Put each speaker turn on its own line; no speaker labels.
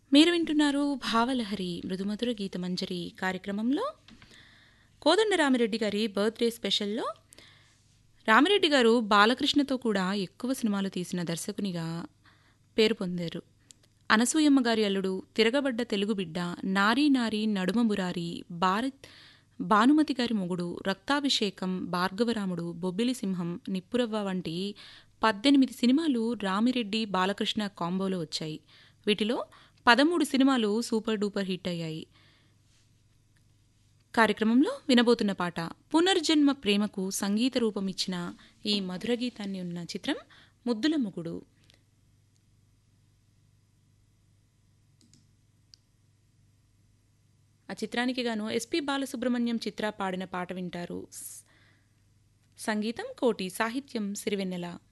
మీరు వింటున్నారు భావలహరి మృదుమధుర గీతమంజరి కార్యక్రమంలో కోదండ రామిరెడ్డి గారి బర్త్డే స్పెషల్లో రామిరెడ్డి గారు బాలకృష్ణతో కూడా ఎక్కువ సినిమాలు తీసిన దర్శకునిగా పేరు పొందారు అనసూయమ్మ గారి అల్లుడు తిరగబడ్డ తెలుగు బిడ్డ నారీ నారీ నడుమ మురారి భారత్ భానుమతి గారి మొగుడు రక్తాభిషేకం భార్గవరాముడు బొబ్బిలి సింహం నిప్పురవ్వ వంటి పద్దెనిమిది సినిమాలు రామిరెడ్డి బాలకృష్ణ కాంబోలో వచ్చాయి వీటిలో పదమూడు సినిమాలు సూపర్ డూపర్ హిట్ అయ్యాయి కార్యక్రమంలో వినబోతున్న పాట పునర్జన్మ ప్రేమకు సంగీత రూపం ఇచ్చిన ఈ మధుర గీతాన్ని ఉన్న చిత్రం ముద్దుల మొగుడు ఆ చిత్రానికి గాను ఎస్పి బాలసుబ్రహ్మణ్యం చిత్ర పాడిన పాట వింటారు సంగీతం కోటి సాహిత్యం సిరివెన్నెల